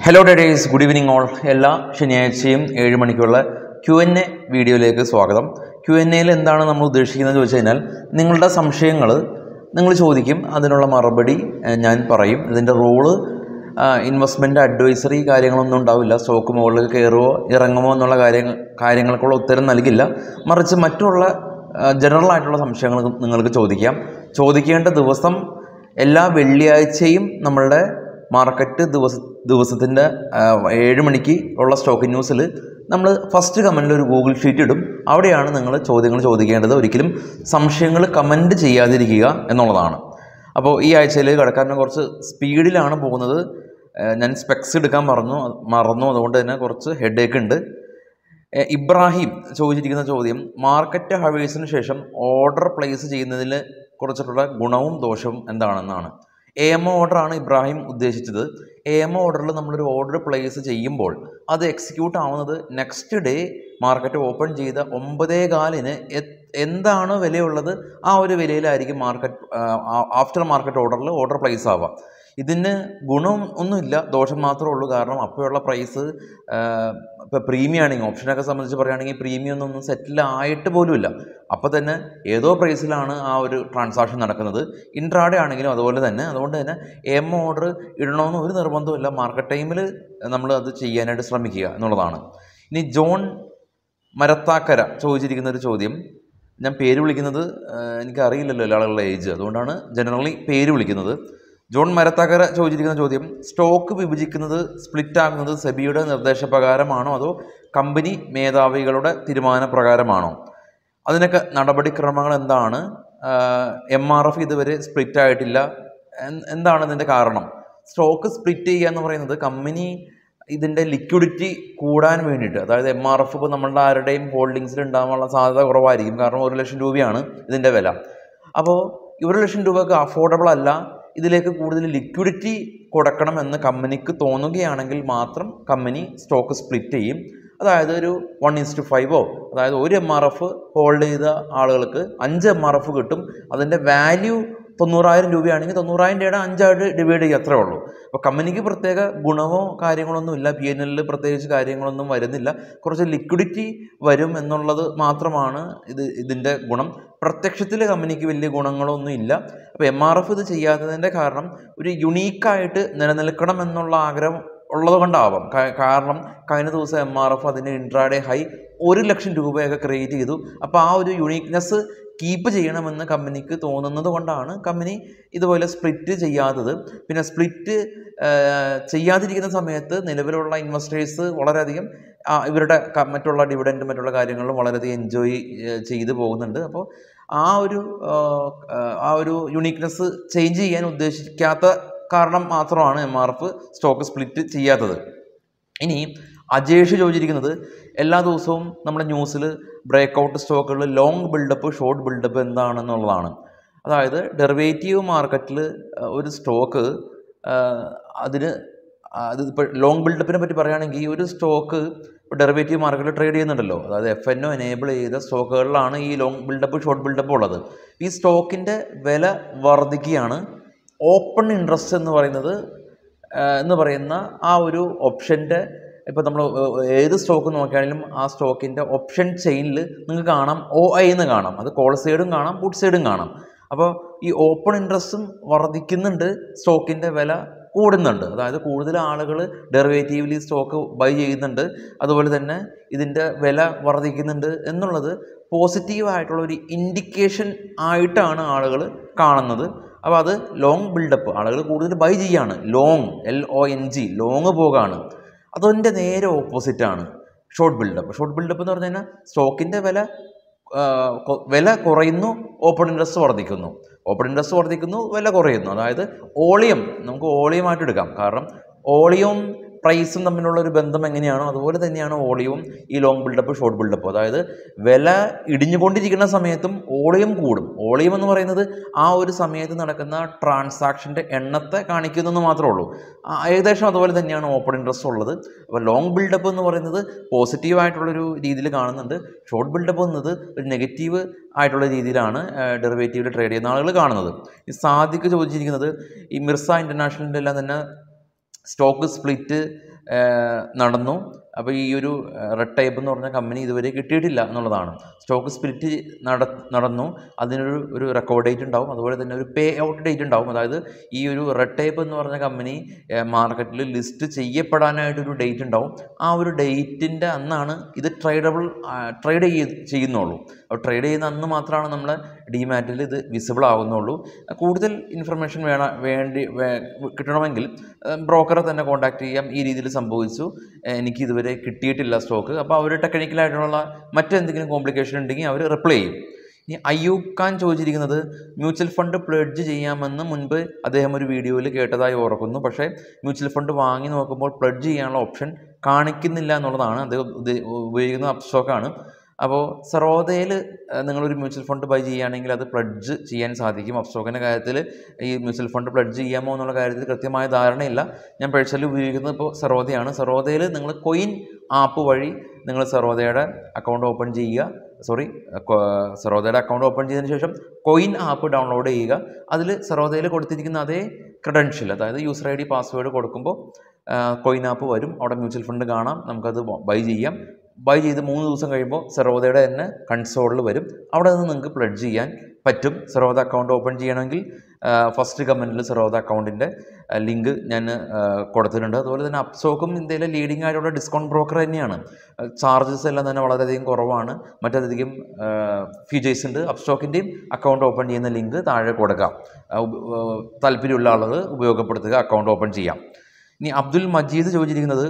hello traders good evening all എല്ലാ ശനിയാഴ്ചയും ഏഴ് മണിക്കുള്ള ക്യു എൻ എ വീഡിയോയിലേക്ക് സ്വാഗതം ക്യു എൻ എയിൽ എന്താണ് നമ്മൾ ഉദ്ദേശിക്കുന്നത് ചോദിച്ചു കഴിഞ്ഞാൽ നിങ്ങളുടെ സംശയങ്ങൾ നിങ്ങൾ ചോദിക്കും അതിനുള്ള മറുപടി ഏഹ്, ഞാൻ പറയും ഇതിൻ്റെ റോള് ഇൻവെസ്റ്റ്മെൻറ്റ് അഡ്വൈസറി കാര്യങ്ങളൊന്നും ഉണ്ടാവില്ല സ്റ്റോക്ക് മുകളിൽ കയറുമോ ഇറങ്ങുമോ എന്നുള്ള കാര്യങ്ങൾ കാര്യങ്ങൾക്കുള്ള ഉത്തരം നൽകില്ല മറിച്ച് മറ്റുള്ള ജനറൽ ആയിട്ടുള്ള സംശയങ്ങൾ നിങ്ങൾക്ക് ചോദിക്കാം ചോദിക്കേണ്ട ദിവസം എല്ലാ വെള്ളിയാഴ്ചയും നമ്മളുടെ മാർക്കറ്റ് ദിവസ ദിവസത്തിൻ്റെ ഏഴ് മണിക്ക് ഉള്ള സ്റ്റോക്ക് ന്യൂസിൽ നമ്മൾ ഫസ്റ്റ് കമൻറ്റിൽ ഒരു ഗൂഗിൾ ഷീറ്റ് ഇടും അവിടെയാണ് നിങ്ങൾ ചോദ്യങ്ങൾ ചോദിക്കേണ്ടത് ഒരിക്കലും സംശയങ്ങൾ കമൻറ്റ് ചെയ്യാതിരിക്കുക എന്നുള്ളതാണ് അപ്പോൾ ഈ ആഴ്ചയിൽ കടക്കാരന് കുറച്ച് സ്പീഡിലാണ് പോകുന്നത് ഏഹ് ഞാൻ സ്പെക്സ് എടുക്കാൻ മറന്നു മറന്നു അതുകൊണ്ട് തന്നെ കുറച്ച് ഹെഡേക്ക് ഉണ്ട് ഏഹ് ഇബ്രാഹിം ചോദിച്ചിരിക്കുന്ന ചോദ്യം മാർക്കറ്റ് ഹവേഴ്സിന് ശേഷം ഓർഡർ പ്ലേസ് ചെയ്യുന്നതിൽ കുറിച്ചിട്ടുള്ള ഗുണവും ദോഷവും എന്താണെന്നാണ് എ എം ഓർഡറാണ് ഇബ്രാഹിം ഉദ്ദേശിച്ചത് എ എം ഓർഡറിൽ നമ്മളൊരു ഓർഡർ പ്ലേസ് ചെയ്യുമ്പോൾ അത് എക്സിക്യൂട്ട് ആവുന്നത് നെക്സ്റ്റ് ഡേ മാർക്കറ്റ് ഓപ്പൺ ചെയ്ത ഒമ്പതേ കാലിന് എ- എന്താണ് വിലയുള്ളത് ആ ഒരു വിലയിലായിരിക്കും മാർക്കറ്റ് ആഫ്റ്റർ മാർക്കറ്റ് ഓർഡറിൽ ഓർഡർ പ്ലേസ് ആവുക ഇതിന് ഗുണം ഒന്നുമില്ല ദോഷം മാത്രമേ ഉള്ളൂ കാരണം അപ്പോഴുള്ള പ്രൈസ് ഇപ്പോൾ പ്രീമിയം ആണെങ്കിൽ ഓപ്ഷനൊക്കെ സംബന്ധിച്ച് പറയുകയാണെങ്കിൽ പ്രീമിയം ഒന്നും സെറ്റിൽ ആയിട്ട് പോലുമില്ല അപ്പോൾ തന്നെ ഏതോ പ്രൈസിലാണ് ആ ഒരു ട്രാൻസാക്ഷൻ നടക്കുന്നത് ഇൻട്രാഡേ ആണെങ്കിലും അതുപോലെ തന്നെ അതുകൊണ്ട് തന്നെ എം ഓർഡർ ഇടണമെന്ന് ഒരു നിർബന്ധമില്ല മാർക്കറ്റ് ടൈമിൽ നമ്മൾ അത് ചെയ്യാനായിട്ട് ശ്രമിക്കുക എന്നുള്ളതാണ് ഇനി ജോൺ മരത്താക്കര ചോദിച്ചിരിക്കുന്ന ഒരു ചോദ്യം ഞാൻ പേര് വിളിക്കുന്നത് ആഹ്, എനിക്കറിയില്ലല്ലോ എല്ലാ ആളുകളുടെ ഏജ് അതുകൊണ്ടാണ് ജനറലി പേര് വിളിക്കുന്നത് ജോൺ മരത്താക്കര ചോദിച്ചിരിക്കുന്ന ചോദ്യം സ്റ്റോക്ക് വിഭജിക്കുന്നത് സ്പ്ലിറ്റ് ആകുന്നത് സെബിയുടെ നിർദ്ദേശപ്രകാരമാണോ അതോ കമ്പനി മേധാവികളുടെ തീരുമാനപ്രകാരമാണോ അതിനൊക്കെ നടപടിക്രമങ്ങൾ എന്താണ് എം ആർ എഫ് ഇതുവരെ സ്പ്ലിറ്റ് ആയിട്ടില്ല എൻ- എന്താണ് ഇതിൻ്റെ കാരണം സ്റ്റോക്ക് സ്പ്ലിറ്റ് ചെയ്യുക എന്ന് പറയുന്നത് കമ്പനി ഇതിൻ്റെ ലിക്വിഡിറ്റി കൂടാൻ വേണ്ടിയിട്ട് അതായത് എം ആർ എഫ് ഇപ്പോൾ നമ്മളുടെ ആരുടെയും ഹോൾഡിങ്സിൽ ഉണ്ടാകാനുള്ള സാധ്യത കുറവായിരിക്കും കാരണം ഒരു ലക്ഷം രൂപയാണ് ഇതിൻ്റെ വില അപ്പോൾ ഒരു ലക്ഷം രൂപക്ക് അഫോർഡബിൾ അല്ല ഇതിലേക്ക് കൂടുതൽ ലിക്വിഡിറ്റി കൊടുക്കണം എന്ന് കമ്പനിക്ക് തോന്നുകയാണെങ്കിൽ മാത്രം കമ്പനി സ്റ്റോക്ക് സ്പ്ലിറ്റ് ചെയ്യും അതായത് ഒരു വൺ ഇൻസ്റ്റു ഫൈവോ അതായത് ഒരു എം ആർ എഫ് ഹോൾഡ് ചെയ്ത ആളുകൾക്ക് അഞ്ച് എം ആർ എഫ് കിട്ടും അതിൻ്റെ വാല്യൂ തൊണ്ണൂറായിരം രൂപയാണെങ്കിൽ തൊണ്ണൂറായിരം രൂപയുടെ അഞ്ചായിട്ട് ഡിവൈഡ് ചെയ്യുക അത്രേ ഉള്ളൂ അപ്പോൾ കമ്പനിക്ക് പ്രത്യേക ഗുണമോ കാര്യങ്ങളൊന്നും ഇല്ല പി എൻ എല്ലിൽ പ്രത്യേകിച്ച് കാര്യങ്ങളൊന്നും വരുന്നില്ല കുറച്ച് ലിക്വിഡിറ്റി വരും എന്നുള്ളത് മാത്രമാണ് ഇത് ഇതിൻ്റെ ഗുണം പ്രത്യക്ഷത്തിൽ കമ്പനിക്ക് വലിയ ഗുണങ്ങളൊന്നും ഇല്ല അപ്പോൾ എം ആർ എഫ് ഇത് ചെയ്യാത്തതിൻ്റെ കാരണം ഒരു യുണീക്കായിട്ട് നിലനിൽക്കണം എന്നുള്ള ആഗ്രഹം ഉള്ളത് കൊണ്ടാവാം കാ- കാരണം കഴിഞ്ഞ ദിവസം എം ആർ എഫ് അതിൻ്റെ ഇൻട്രാഡേ ഹൈ ഒരു ലക്ഷം രൂപയൊക്കെ ക്രിയേറ്റ് ചെയ്തു അപ്പോൾ ആ ഒരു യുണീക്നെസ് കീപ്പ് ചെയ്യണമെന്ന് കമ്പനിക്ക് തോന്നുന്നത് കൊണ്ടാണ് കമ്പനി ഇതുപോലെ സ്പ്ലിറ്റ് ചെയ്യാത്തത് പിന്നെ സ്പ്ലിറ്റ് ചെയ്യാതിരിക്കുന്ന സമയത്ത് നിലവിലുള്ള ഇൻവെസ്റ്റേഴ്സ് വളരെയധികം ആ, ഇവരുടെ ക- മറ്റുള്ള ഡിവിഡൻഡ് മറ്റുള്ള കാര്യങ്ങളും വളരെയധികം എൻജോയ് ചെയ്തു പോകുന്നുണ്ട് അപ്പോൾ ആ ഒരു ആ, ആ ഒരു യുണീക്നെസ് ചേഞ്ച് ചെയ്യാൻ ഉദ്ദേശിക്കാത്ത കാരണം മാത്രമാണ് M R F stock split ചെയ്യാത്തത് ഇനി അജേഷ് ചോദിച്ചിരിക്കുന്നത് എല്ലാ ദിവസവും നമ്മുടെ ന്യൂസിൽ ബ്രേക്കൗട്ട് സ്റ്റോക്കുകളിൽ ലോങ് ബിൽഡപ്പ് ഷോർട്ട് ബിൽഡപ്പ് എന്താണെന്നുള്ളതാണ് അതായത് ഡെറിവേറ്റീവ് മാർക്കറ്റിൽ ഒരു സ്റ്റോക്ക് അതിന് അത് ഇപ്പോൾ ലോങ് ബിൽഡപ്പിനെ പറ്റി പറയുകയാണെങ്കിൽ ഒരു സ്റ്റോക്ക് ഡെറിവേറ്റീവ് മാർക്കറ്റിൽ ട്രേഡ് ചെയ്യുന്നുണ്ടല്ലോ അതായത് എഫ് എൻ ഒ എനേബിൾ ചെയ്ത സ്റ്റോക്കുകളിലാണ് ഈ ലോങ് ബിൽഡപ്പ് ഷോർട്ട് ബിൽഡപ്പ് ഉള്ളത് ഈ സ്റ്റോക്കിൻ്റെ വില വർദ്ധിക്കുകയാണ് ഓപ്പൺ ഇൻട്രസ്റ്റ് എന്ന് പറയുന്നത് ആ, എന്ന് പറയുന്ന ആ ഒരു ഓപ്ഷൻ്റെ ഇപ്പോൾ നമ്മൾ ഏത് സ്റ്റോക്ക് നോക്കിയാണെങ്കിലും ആ സ്റ്റോക്കിൻ്റെ ഓപ്ഷൻ ചെയിനിൽ നിങ്ങൾക്ക് കാണാം ഒ ഐ എന്ന് കാണാം അത് കോൾ സൈഡും കാണാം പുട്ട് സൈഡും കാണാം അപ്പോൾ ഈ ഓപ്പൺ ഇൻട്രസ്റ്റും വർദ്ധിക്കുന്നുണ്ട് സ്റ്റോക്കിൻ്റെ വില കൂടുന്നുണ്ട് അതായത് കൂടുതൽ ആളുകൾ ഡെറിവേറ്റീവ്ലി സ്റ്റോക്ക് ബൈ ചെയ്യുന്നുണ്ട് അതുപോലെ തന്നെ ഇതിൻ്റെ വില വർദ്ധിക്കുന്നുണ്ട് എന്നുള്ളത് പോസിറ്റീവായിട്ടുള്ള ഒരു ഇൻഡിക്കേഷൻ ആയിട്ടാണ് ആളുകൾ കാണുന്നത് അപ്പോൾ അത് ലോങ് ബിൽഡപ്പ് ആളുകൾ കൂടുതൽ ബൈ ചെയ്യാണ് long L O N G long പോകാണ് അതിൻ്റെ നേരെ ഓപ്പോസിറ്റാണ് ഷോർട്ട് ബിൽഡപ്പ് ഷോർട്ട് ബിൽഡപ്പ് എന്ന് പറഞ്ഞു കഴിഞ്ഞാൽ സ്റ്റോക്കിൻ്റെ വില ആ, കൊ- വില കുറയുന്നു ഓപ്പൺ ഇൻട്രസ്റ്റ് വർദ്ധിക്കുന്നു ഓപ്പൺ ഇൻട്രസ്റ്റ് വർദ്ധിക്കുന്നു വില കുറയുന്നു അതായത് ഓളിയം നമുക്ക് ഓളിയമായിട്ട് എടുക്കാം കാരണം ഓളിയവും പ്രൈസും തമ്മിലുള്ള ഒരു ബന്ധം എങ്ങനെയാണോ അതുപോലെ തന്നെയാണ് ഓളിയവും ഈ ലോങ് ബിൽഡപ്പ് ഷോർട്ട് ബിൽഡപ്പ് അതായത് വില ഇടിഞ്ഞുകൊണ്ടിരിക്കുന്ന സമയത്തും ഓളിയം കൂടും ഓളിയം എന്ന് പറയുന്നത് ആ ഒരു സമയത്ത് നടക്കുന്ന ട്രാൻസാക്ഷൻ്റെ എണ്ണത്തെ കാണിക്കുന്നെന്ന് മാത്രമേ ഉള്ളൂ ആ, ഏകദേശം അതുപോലെ തന്നെയാണ് ഓപ്പൺ ഇൻട്രസ്റ്റ് ഉള്ളത് അപ്പോൾ ലോങ് ബിൽഡപ്പ് എന്ന് പറയുന്നത് പോസിറ്റീവായിട്ടുള്ളൊരു രീതിയിൽ കാണുന്നുണ്ട് ഷോർട്ട് ബിൽഡപ്പ് എന്നത് ഒരു നെഗറ്റീവ് ആയിട്ടുള്ള രീതിയിലാണ് ഡെറിവേറ്റീവിൽ ട്രേഡ് ചെയ്യുന്ന ആളുകൾ കാണുന്നത് ഈ സാദിക്ക് ചോദിച്ചിരിക്കുന്നത് ഈ മിർസ ഇൻ്റർനാഷണലിൻ്റെ എല്ലാം തന്നെ സ്റ്റോക്ക് സ്പ്ലിറ്റ് നടന്നു അപ്പോൾ ഈ ഒരു റെഡ് ടൈപ്പ് എന്ന് പറഞ്ഞ കമ്പനി ഇതുവരെ കിട്ടിയിട്ടില്ല എന്നുള്ളതാണ് സ്റ്റോക്ക് സ്പ്ലിറ്റ് നട നടന്നു അതിനൊരു ഒരു റെക്കോർഡ് ഡേറ്റ് ഉണ്ടാവും അതുപോലെ തന്നെ ഒരു പേ ഔട്ട് ഡേറ്റ് ഉണ്ടാവും അതായത് ഈ ഒരു റെഡ് ടൈപ്പ് എന്ന് പറഞ്ഞ കമ്പനി മാർക്കറ്റിൽ ലിസ്റ്റ് ചെയ്യപ്പെടാനായിട്ടൊരു ഡേറ്റ് ഉണ്ടാവും ആ ഒരു ഡേറ്റിൻ്റെ അന്നാണ് ഇത് ട്രേഡബിൾ ട്രേഡ് ചെയ്യ ചെയ്യുന്നുള്ളൂ അപ്പോൾ ട്രേഡ് ചെയ്യുന്ന അന്ന് മാത്രമാണ് നമ്മളെ ഡിമാറ്റിൽ ഇത് വിസിബിൾ ആവുന്നുള്ളൂ കൂടുതൽ ഇൻഫർമേഷൻ വേണ വേണ്ടി വേ- കിട്ടണമെങ്കിൽ ബ്രോക്കറെ തന്നെ കോൺടാക്ട് ചെയ്യാം ഈ രീതിയിൽ സംഭവിച്ചു ഏഹ് എനിക്ക് ഇതുവരെ കിട്ടിയിട്ടില്ല സ്റ്റോക്ക് അപ്പോൾ അവർ ടെക്നിക്കലായിട്ടുള്ള മറ്റെന്തെങ്കിലും കോംപ്ലിക്കേഷൻ ഉണ്ടെങ്കിൽ അവർ റിപ്ലൈ ചെയ്യും ഇനി അയ്യൂബ് ഖാൻ ചോദിച്ചിരിക്കുന്നത് മ്യൂച്വൽ ഫണ്ട് പ്ലഡ്ജ് ചെയ്യാമെന്ന് മുൻപ് അദ്ദേഹം ഒരു വീഡിയോയിൽ കേട്ടതായി ഓർക്കുന്നു പക്ഷേ മ്യൂച്വൽ ഫണ്ട് വാങ്ങി നോക്കുമ്പോൾ പ്ലഡ്ജ് ചെയ്യാനുള്ള ഓപ്ഷൻ കാണിക്കുന്നില്ല എന്നുള്ളതാണ് അദ്ദേഹം ഉദ്ദേ- ഉപയോഗിക്കുന്ന അപ്സ്റ്റോക്കാണ് അപ്പോൾ സറോദയിൽ നിങ്ങളൊരു മ്യൂച്വൽ ഫണ്ട് ബൈ ചെയ്യുകയാണെങ്കിൽ അത് പ്ലഡ്ജ് ചെയ്യാൻ സാധിക്കും അപ്സ്റ്റോക്കിൻ്റെ കാര്യത്തിൽ ഈ മ്യൂച്വൽ ഫണ്ട് പ്ലഡ്ജ് ചെയ്യാമോ എന്നുള്ള കാര്യത്തിൽ കൃത്യമായ ധാരണയില്ല ഞാൻ പേഴ്സണലി ഉപയോഗിക്കുന്നത് ഇപ്പോൾ സറോദയാണ് സറോദയിൽ നിങ്ങൾ കൊയിൻ ആപ്പ് വഴി നിങ്ങൾ സറോദയുടെ അക്കൗണ്ട് ഓപ്പൺ ചെയ്യുക സോറി സറോദയുടെ അക്കൗണ്ട് ഓപ്പൺ ചെയ്തതിന് ശേഷം കൊയിൻ ആപ്പ് ഡൗൺലോഡ് ചെയ്യുക അതിൽ സറോദയിൽ കൊടുത്തിരിക്കുന്ന അതേ ക്രെഡൻഷ്യൽ അതായത് യൂസർ ഐ ഡി പാസ്വേഡ് കൊടുക്കുമ്പോൾ കൊയിൻ ആപ്പ് വരും അവിടെ മ്യൂച്വൽ ഫണ്ട് കാണാം നമുക്കത് ബൈ ചെയ്യാം ബൈ ചെയ്ത് മൂന്ന് ദിവസം കഴിയുമ്പോൾ സെറോദയുടെ തന്നെ കൺസോളിൽ വരും അവിടെ നിന്ന് നിങ്ങൾക്ക് പ്ലഡ്ജ് ചെയ്യാൻ പറ്റും സെറോദ അക്കൗണ്ട് ഓപ്പൺ ചെയ്യണമെങ്കിൽ ഫസ്റ്റ് കമൻറ്റിൽ സെറോദ അക്കൗണ്ടിൻ്റെ ലിങ്ക് ഞാൻ ആ, കൊടുത്തിട്ടുണ്ട് അതുപോലെ തന്നെ അപ്സോക്കും ഇന്ത്യയിലെ ലീഡിംഗ് ആയിട്ടുള്ള ഡിസ്കൗണ്ട് ബ്രോക്കർ തന്നെയാണ് ചാർജസ് എല്ലാം തന്നെ വളരെയധികം കുറവാണ് മറ്റധികം ഫീച്ചേഴ്സ് ഉണ്ട് അപ്സ്റ്റോക്കിൻ്റെയും അക്കൗണ്ട് ഓപ്പൺ ചെയ്യുന്ന ലിങ്ക് താഴെ കൊടുക്കാം ആ, ഉപ- ആ, താല്പര്യമുള്ള ആളുകൾ ഉപയോഗപ്പെടുത്തുക അക്കൗണ്ട് ഓപ്പൺ ചെയ്യാം ഇനി അബ്ദുൽ മജീദ് ചോദിച്ചിരിക്കുന്നത്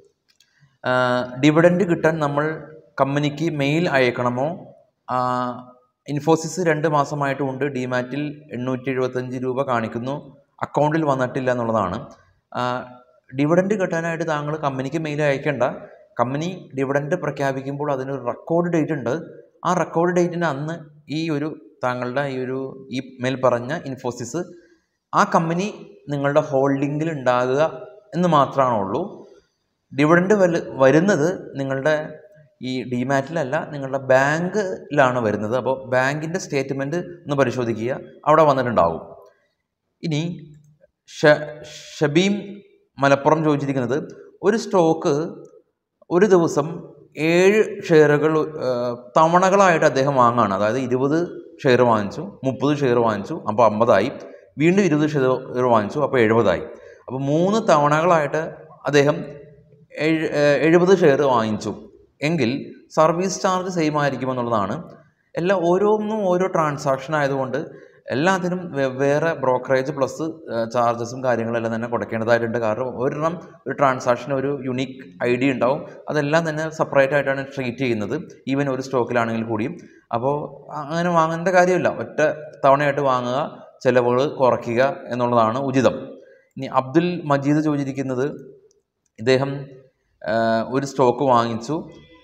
ഡിവിഡൻഡ് കിട്ടാൻ നമ്മൾ കമ്പനിക്ക് മെയിൽ അയക്കണമോ ആ, ഇൻഫോസിസ് രണ്ട് മാസമായിട്ടുമുണ്ട് ഡിമാറ്റിൽ എണ്ണൂറ്റി എഴുപത്തഞ്ച് രൂപ കാണിക്കുന്നു അക്കൗണ്ടിൽ വന്നിട്ടില്ല എന്നുള്ളതാണ് ഡിവിഡൻഡ് കിട്ടാനായിട്ട് താങ്കൾ കമ്പനിക്ക് മെയിൽ അയക്കേണ്ട കമ്പനി ഡിവിഡൻഡ് പ്രഖ്യാപിക്കുമ്പോൾ അതിനൊരു റെക്കോർഡ് ഡേറ്റ് ഉണ്ട് ആ റെക്കോർഡ് ഡേറ്റിന് അന്ന് ഈ ഒരു താങ്കളുടെ ഈ ഒരു ഈ മേൽ പറഞ്ഞ ഇൻഫോസിസ് ആ കമ്പനി നിങ്ങളുടെ ഹോൾഡിങ്ങിൽ ഉണ്ടാകുക എന്ന് മാത്രമാണേ ഉള്ളൂ ഡിവിഡൻഡ് വല് വരുന്നത് നിങ്ങളുടെ ഈ ഡിമാറ്റിലല്ല നിങ്ങളുടെ ബാങ്കിലാണ് വരുന്നത് അപ്പോൾ ബാങ്കിൻ്റെ സ്റ്റേറ്റ്മെൻറ്റ് ഒന്ന് പരിശോധിക്കുക അവിടെ വന്നിട്ടുണ്ടാവും ഇനി ഷ ഷബീം മലപ്പുറം ചോദിച്ചിരിക്കുന്നത് ഒരു സ്റ്റോക്ക് ഒരു ദിവസം ഏഴ് ഷെയറുകൾ ആ, തവണകളായിട്ട് അദ്ദേഹം വാങ്ങുകയാണ് അതായത് ഇരുപത് ഷെയർ വാങ്ങിച്ചു മുപ്പത് ഷെയർ വാങ്ങിച്ചു അപ്പോൾ അമ്പതായി വീണ്ടും ഇരുപത് ഷെയർ വാങ്ങിച്ചു അപ്പോൾ എഴുപതായി അപ്പോൾ മൂന്ന് തവണകളായിട്ട് അദ്ദേഹം എഴ് എഴുപത് ഷെയർ വാങ്ങിച്ചു എങ്കിൽ സർവീസ് ചാർജ് സെയിം ആയിരിക്കുമെന്നുള്ളതാണ് എല്ലാം ഓരോന്നും ഓരോ ട്രാൻസാക്ഷൻ ആയതുകൊണ്ട് എല്ലാത്തിനും വെവ്വേറെ ബ്രോക്കറേജ് പ്ലസ് ചാർജസും കാര്യങ്ങളെല്ലാം തന്നെ കൊടുക്കേണ്ടതായിട്ടുണ്ട് കാരണം ഒരെണ്ണം ഒരു ട്രാൻസാക്ഷന് ഒരു യുണീക്ക് ഐ ഡി ഉണ്ടാവും അതെല്ലാം തന്നെ സെപ്പറേറ്റ് ആയിട്ടാണ് ട്രീറ്റ് ചെയ്യുന്നത് ഈവൻ ഒരു സ്റ്റോക്കിലാണെങ്കിൽ കൂടിയും അപ്പോൾ അങ്ങനെ വാങ്ങേണ്ട കാര്യമില്ല ഒറ്റ തവണയായിട്ട് വാങ്ങുക ചിലവുകൾ കുറയ്ക്കുക എന്നുള്ളതാണ് ഉചിതം ഇനി അബ്ദുൽ മജീദ് ചോദിച്ചിരിക്കുന്നത് ഇദ്ദേഹം ആ, ഒരു സ്റ്റോക്ക് വാങ്ങിച്ചു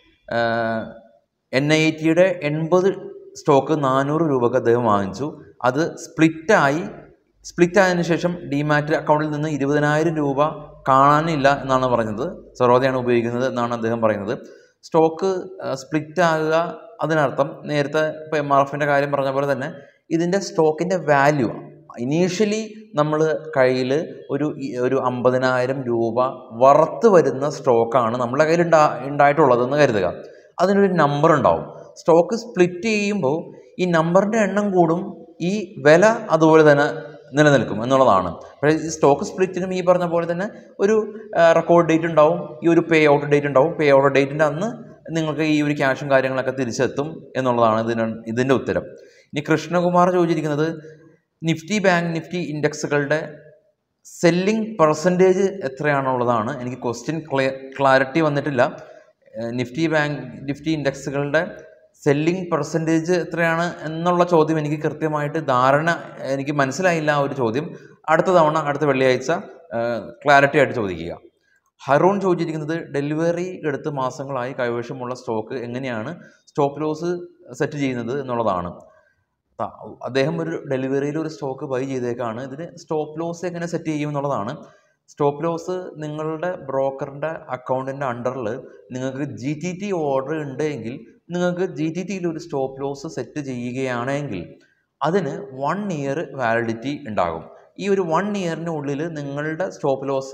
എൻ ഐ ടിയുടെ എൺപത് സ്റ്റോക്ക് നാനൂറ് രൂപക്ക് അദ്ദേഹം വാങ്ങിച്ചു അത് സ്പ്ലിറ്റായി സ്പ്ലിറ്റ് ആയതിനു ശേഷം ഡിമാറ്റ് അക്കൗണ്ടിൽ നിന്ന് ഇരുപതിനായിരം രൂപ കാണാനില്ല എന്നാണ് പറഞ്ഞത് സറോദയാണ് ഉപയോഗിക്കുന്നത് എന്നാണ് അദ്ദേഹം പറയുന്നത് സ്റ്റോക്ക് സ്പ്ലിറ്റ് ആകുക അതിനർത്ഥം നേരത്തെ ഇപ്പോൾ എം ആർ എഫിൻ്റെ കാര്യം പറഞ്ഞ പോലെ തന്നെ ഇതിൻ്റെ സ്റ്റോക്കിൻ്റെ വാല്യൂ ഇനീഷ്യലി നമ്മൾ കയ്യിൽ ഒരു ഇ- ഒരു അമ്പതിനായിരം രൂപ വറുത്ത് വരുന്ന സ്റ്റോക്കാണ് നമ്മളെ കയ്യിൽ ഉണ്ടാ ഉണ്ടായിട്ടുള്ളതെന്ന് കരുതുക അതിനൊരു നമ്പർ ഉണ്ടാവും സ്റ്റോക്ക് സ്പ്ലിറ്റ് ചെയ്യുമ്പോൾ ഈ നമ്പറിൻ്റെ എണ്ണം കൂടും ഈ വില അതുപോലെ തന്നെ നിലനിൽക്കും എന്നുള്ളതാണ് പക്ഷേ ഈ സ്റ്റോക്ക് സ്പ്ലിറ്റിനും ഈ പറഞ്ഞ പോലെ തന്നെ ഒരു റെക്കോർഡ് ഡേറ്റ് ഉണ്ടാവും ഈ ഒരു പേ ഔട്ട് ഡേറ്റ് ഉണ്ടാവും പേ ഔട്ട് ഡേറ്റിൻ്റെ അന്ന് നിങ്ങൾക്ക് ഈ ഒരു ക്യാഷും കാര്യങ്ങളൊക്കെ തിരിച്ചെത്തും എന്നുള്ളതാണ് ഇതിന് ഇതിൻ്റെ ഉത്തരം ഇനി കൃഷ്ണകുമാർ ചോദിച്ചിരിക്കുന്നത് നിഫ്റ്റി ബാങ്ക് നിഫ്റ്റി ഇൻഡെക്സുകളുടെ സെല്ലിംഗ് പെർസെൻറ്റേജ് എത്രയാണുള്ളതാണ് എനിക്ക് ക്വസ്റ്റ്യൻ ക്ലാരിറ്റി വന്നിട്ടില്ല ഏഹ് നിഫ്റ്റി ബാങ്ക് നിഫ്റ്റി ഇൻഡെക്സുകളുടെ സെല്ലിംഗ് പെർസെൻറ്റേജ് എത്രയാണ് എന്നുള്ള ചോദ്യം എനിക്ക് കൃത്യമായിട്ട് ധാരണ എനിക്ക് മനസ്സിലായില്ല ആ ഒരു ചോദ്യം അടുത്ത തവണ അടുത്ത വെള്ളിയാഴ്ച ക്ലാരിറ്റി ആയിട്ട് ചോദിക്കുക ഹറൂൺ ചോദിച്ചിരിക്കുന്നത് ഡെലിവറി എടുത്ത് മാസങ്ങളായി കൈവശമുള്ള സ്റ്റോക്ക് എങ്ങനെയാണ് സ്റ്റോപ്പ് ലോസ് സെറ്റ് ചെയ്യുന്നത് എന്നുള്ളതാണ് ത- അദ്ദേഹം ഒരു ഡെലിവറിയിൽ ഒരു സ്റ്റോക്ക് ബൈ ചെയ്തേക്കാണ് ഇതിന് സ്റ്റോപ്പ് ലോസ് എങ്ങനെ സെറ്റ് ചെയ്യും എന്നുള്ളതാണ് സ്റ്റോപ്പ് ലോസ് നിങ്ങളുടെ ബ്രോക്കറിൻ്റെ അക്കൗണ്ടിൻ്റെ അണ്ടറിൽ നിങ്ങൾക്ക് ജി ടി ടി ഓർഡർ ഉണ്ടെങ്കിൽ നിങ്ങൾക്ക് ജി ടി ടിയിൽ ഒരു സ്റ്റോപ്പ് ലോസ് സെറ്റ് ചെയ്യുകയാണെങ്കിൽ അതിന് വൺ ഇയർ വാലിഡിറ്റി ഉണ്ടാകും ഈ ഒരു വൺ ഇയറിന് ഉള്ളിൽ നിങ്ങളുടെ സ്റ്റോപ്പ് ലോസ്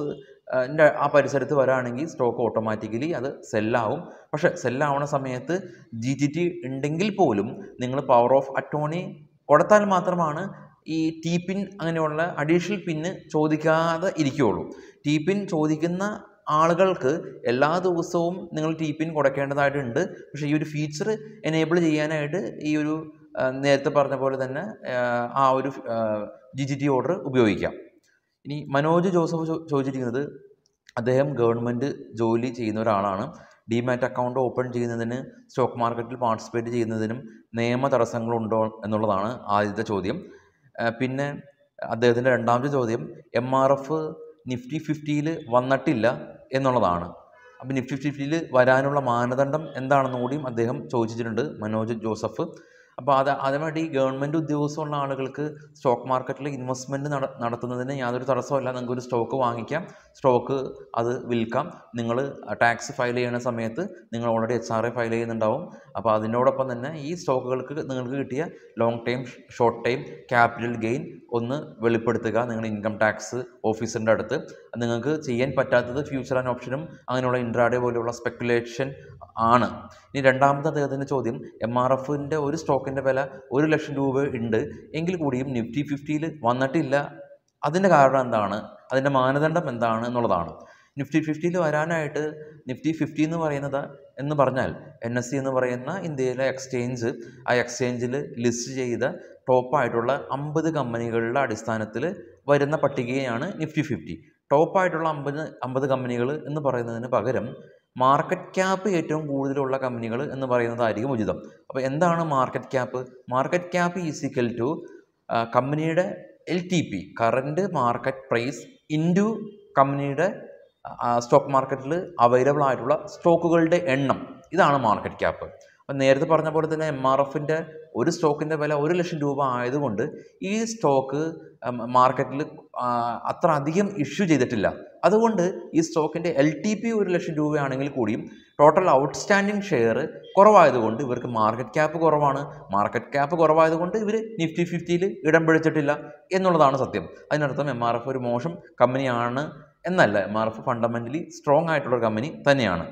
ആ, ൻ്റെ ആ പരിസരത്ത് വരാണെങ്കിൽ സ്റ്റോക്ക് ഓട്ടോമാറ്റിക്കലി അത് സെല്ലാവും പക്ഷേ സെല്ലാവണ സമയത്ത് ജി ജി ടി ഉണ്ടെങ്കിൽ പോലും നിങ്ങൾ പവർ ഓഫ് അറ്റോണി കൊടുത്താൽ മാത്രമാണ് ഈ ടി പിൻ അങ്ങനെയുള്ള അഡീഷണൽ പിന്ന് ചോദിക്കാതെ ഇരിക്കുകയുള്ളൂ ടി പിൻ ചോദിക്കുന്ന ആളുകൾക്ക് എല്ലാ ദിവസവും നിങ്ങൾ ടി പിൻ കൊടുക്കേണ്ടതായിട്ടുണ്ട് പക്ഷേ ഈ ഒരു ഫീച്ചർ എനേബിൾ ചെയ്യാനായിട്ട് ഈ ഒരു ആ, നേരത്തെ പറഞ്ഞ പോലെ തന്നെ ആ, ആ ഒരു ജി ജി ടി ഓർഡർ ഉപയോഗിക്കാം ഇനി മനോജ് ജോസഫ് ചോ- ചോദിച്ചിരിക്കുന്നത് അദ്ദേഹം ഗവൺമെൻറ് ജോലി ചെയ്യുന്ന ഒരാളാണ് ഡിമാറ്റ് അക്കൗണ്ട് ഓപ്പൺ ചെയ്യുന്നതിന് സ്റ്റോക്ക് മാർക്കറ്റിൽ പാർട്ടിസിപ്പേറ്റ് ചെയ്യുന്നതിനും നിയമ തടസ്സങ്ങളുണ്ടോ എന്നുള്ളതാണ് ആദ്യത്തെ ചോദ്യം ആ, പിന്നെ അദ്ദേഹത്തിൻ്റെ രണ്ടാമത്തെ ചോദ്യം എം ആർ എഫ് നിഫ്റ്റി ഫിഫ്റ്റിയിൽ വന്നിട്ടില്ല എന്നുള്ളതാണ് അപ്പോൾ നിഫ്റ്റി ഫിഫ്റ്റിയിൽ വരാനുള്ള മാനദണ്ഡം എന്താണെന്ന് കൂടിയും അദ്ദേഹം ചോദിച്ചിട്ടുണ്ട് മനോജ് ജോസഫ് അപ്പോൾ അത് അതുമായിട്ട് ഈ ഗവൺമെൻറ് ഉദ്യോഗസ്ഥമുള്ള ആളുകൾക്ക് സ്റ്റോക്ക് മാർക്കറ്റിൽ ഇൻവെസ്റ്റ്മെൻറ്റ് നട നടത്തുന്നതിന് യാതൊരു തടസ്സമല്ല നിങ്ങൾക്ക് ഒരു സ്റ്റോക്ക് വാങ്ങിക്കാം സ്റ്റോക്ക് അത് വിൽക്കാം നിങ്ങൾ ടാക്സ് ഫയൽ ചെയ്യുന്ന സമയത്ത് നിങ്ങൾ already H R A file ചെയ്യുന്നുണ്ടാവും അപ്പോൾ അതിനോടൊപ്പം തന്നെ ഈ സ്റ്റോക്കുകൾക്ക് നിങ്ങൾക്ക് കിട്ടിയ long time short time capital gain ഒന്ന് വെളിപ്പെടുത്തുക നിങ്ങൾ ഇൻകം ടാക്സ് ഓഫീസറിൻ്റെ അടുത്ത് നിങ്ങൾക്ക് ചെയ്യാൻ പറ്റാത്തത് ഫ്യൂച്ചർ ആൻഡ് ഓപ്ഷനും അങ്ങനെയുള്ള ഇൻട്രാഡേ പോലെയുള്ള സ്പെക്കുലേഷൻ ആണ് ഇനി രണ്ടാമത്തെ അദ്ദേഹത്തിൻ്റെ ചോദ്യം എം ആർ എഫിൻ്റെ ഒരു സ്റ്റോക്കിൻ്റെ വില ഒരു ലക്ഷം രൂപ ഉണ്ട് എങ്കിൽ കൂടിയും നിഫ്റ്റി ഫിഫ്റ്റിയിൽ വന്നിട്ടില്ല അതിൻ്റെ കാരണം എന്താണ് അതിൻ്റെ മാനദണ്ഡം എന്താണ് എന്നുള്ളതാണ് നിഫ്റ്റി ഫിഫ്റ്റിയിൽ വരാനായിട്ട് നിഫ്റ്റി ഫിഫ്റ്റി എന്ന് പറയുന്നത് എന്ന് പറഞ്ഞാൽ എൻ എസ് സി എന്ന് പറയുന്ന ഇന്ത്യയിലെ എക്സ്ചേഞ്ച് ആ എക്സ്ചേഞ്ചിൽ ലിസ്റ്റ് ചെയ്ത ടോപ്പായിട്ടുള്ള അമ്പത് കമ്പനികളുടെ അടിസ്ഥാനത്തിൽ വരുന്ന പട്ടികയാണ് നിഫ്റ്റി ഫിഫ്റ്റി ടോപ്പായിട്ടുള്ള അമ്പത് അമ്പത് കമ്പനികൾ എന്ന് പറയുന്നതിന് പകരം മാർക്കറ്റ് ക്യാപ്പ് ഏറ്റവും കൂടുതലുള്ള കമ്പനികൾ എന്ന് പറയുന്നതായിരിക്കും ഉചിതം അപ്പോൾ എന്താണ് market cap market cap is equal to കമ്പനിയുടെ L T P current market price into കമ്പനിയുടെ സ്റ്റോക്ക് മാർക്കറ്റിൽ അവൈലബിൾ ആയിട്ടുള്ള സ്റ്റോക്കുകളുടെ എണ്ണം ഇതാണ് മാർക്കറ്റ് ക്യാപ്പ് അപ്പം നേരത്തെ പറഞ്ഞ പോലെ തന്നെ എം ആർ എഫിൻ്റെ ഒരു സ്റ്റോക്കിൻ്റെ വില ഒരു ലക്ഷം രൂപ ആയതുകൊണ്ട് ഈ സ്റ്റോക്ക് മാർക്കറ്റിൽ അത്ര അധികം ഇഷ്യൂ ചെയ്തിട്ടില്ല അതുകൊണ്ട് ഈ സ്റ്റോക്കിൻ്റെ എൽ ടി പി ഒരു ലക്ഷം രൂപയാണെങ്കിൽ കൂടിയും ടോട്ടൽ ഔട്ട്സ്റ്റാൻഡിങ് ഷെയർ കുറവായതുകൊണ്ട് ഇവർക്ക് മാർക്കറ്റ് ക്യാപ്പ് കുറവാണ് മാർക്കറ്റ് ക്യാപ്പ് കുറവായതുകൊണ്ട് ഇവർ നിഫ്റ്റി ഫിഫ്റ്റിയിൽ ഇടം പിടിച്ചിട്ടില്ല എന്നുള്ളതാണ് സത്യം അതിനർത്ഥം എം ആർ എഫ് ഒരു മോശം കമ്പനിയാണ് എന്നല്ല M R F fundamentally strong ആയിട്ടുള്ള കമ്പനി തന്നെയാണ്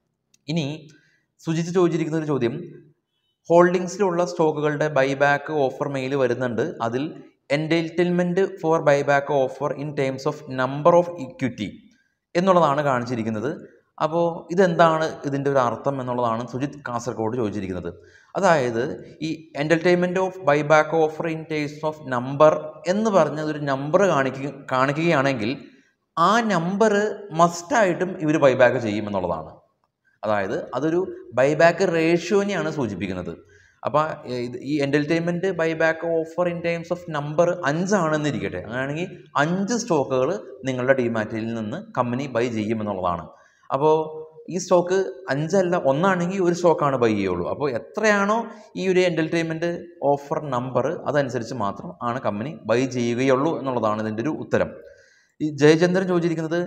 ഇനി സുജിത്ത് ചോദിച്ചിരിക്കുന്ന ഒരു ചോദ്യം ഹോൾഡിങ്സിലുള്ള സ്റ്റോക്കുകളുടെ ബൈബാക്ക് ഓഫർ മെയിൽ വരുന്നുണ്ട് അതിൽ entitlement for buyback offer in terms of number of equity എന്നുള്ളതാണ് കാണിച്ചിരിക്കുന്നത് അപ്പോൾ ഇതെന്താണ് ഇതിൻ്റെ ഒരു അർത്ഥം എന്നുള്ളതാണ് സുജിത് കാസർഗോഡ് ചോദിച്ചിരിക്കുന്നത് അതായത് ഈ entertainment of buyback offer in terms of number എന്ന് പറഞ്ഞ ഒരു നമ്പർ കാണിക്കുക കാണിക്കുകയാണെങ്കിൽ ആ നമ്പർ മസ്റ്റായിട്ടും ഇവർ ബൈബാക്ക് ചെയ്യും എന്നുള്ളതാണ് അതായത് അതൊരു ബൈബാക്ക് റേഷ്യോനെയാണ് സൂചിപ്പിക്കുന്നത് അപ്പോൾ ഇത് ഈ entertainment buyback offer in terms of number അഞ്ചാണെന്നിരിക്കട്ടെ അങ്ങനെയാണെങ്കിൽ അഞ്ച് സ്റ്റോക്കുകൾ നിങ്ങളുടെ ഡിമാറ്റിൽ നിന്ന് കമ്പനി ബൈ ചെയ്യുമെന്നുള്ളതാണ് അപ്പോൾ ഈ സ്റ്റോക്ക് അഞ്ചല്ല ഒന്നാണെങ്കിൽ ഒരു സ്റ്റോക്കാണ് ബൈ ചെയ്യുള്ളൂ അപ്പോൾ എത്രയാണോ ഈ ഒരു എൻ്റർടൈൻമെൻറ്റ് ഓഫർ നമ്പർ അതനുസരിച്ച് മാത്രം ആണ് കമ്പനി ബൈ ചെയ്യുകയുള്ളൂ എന്നുള്ളതാണ് ഇതിൻ്റെ ഒരു ഉത്തരം ഈ ജയചന്ദ്രൻ ചോദിച്ചിരിക്കുന്നത്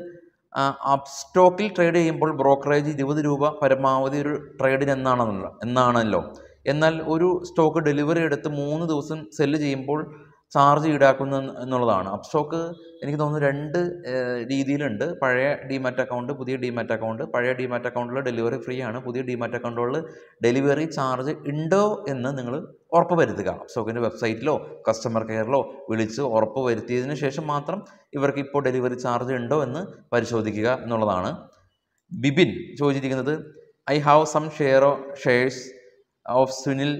അപ് സ്റ്റോക്കിൽ ട്രേഡ് ചെയ്യുമ്പോൾ ബ്രോക്കറേജ് ഇരുപത് രൂപ പരമാവധി ഒരു ട്രേഡിന് എന്നാണെന്നല്ലോ എന്നാണല്ലോ എന്നാൽ ഒരു സ്റ്റോക്ക് ഡെലിവറി എടുത്ത് മൂന്ന് ദിവസം സെല്ല് ചെയ്യുമ്പോൾ ചാർജ് ഈടാക്കുന്ന എന്നുള്ളതാണ് അപ് സ്റ്റോക്ക് എനിക്ക് തോന്നുന്നു രണ്ട് ഏഹ്, രീതിയിലുണ്ട് പഴയ ഡിമാറ്റ് അക്കൗണ്ട് പുതിയ ഡിമാറ്റ് അക്കൗണ്ട് പഴയ ഡിമാറ്റ് അക്കൗണ്ടിൽ ഡെലിവറി ഫ്രീ ആണ് പുതിയ ഡിമാറ്റ് അക്കൗണ്ടുകളിൽ ഡെലിവറി ചാർജ് ഉണ്ടോ എന്ന് നിങ്ങൾ ഉറപ്പ് വരുത്തുക അപ് സ്റ്റോക്കിൻ്റെ വെബ്സൈറ്റിലോ കസ്റ്റമർ കെയറിലോ വിളിച്ച് ഉറപ്പ് വരുത്തിയതിന് ശേഷം മാത്രം ഇവർക്ക് ഇപ്പോൾ ഡെലിവറി ചാർജ് ഉണ്ടോ എന്ന് പരിശോധിക്കുക എന്നുള്ളതാണ് ബിബിൻ ചോദിച്ചിരിക്കുന്നത് I have some share shares of Sunil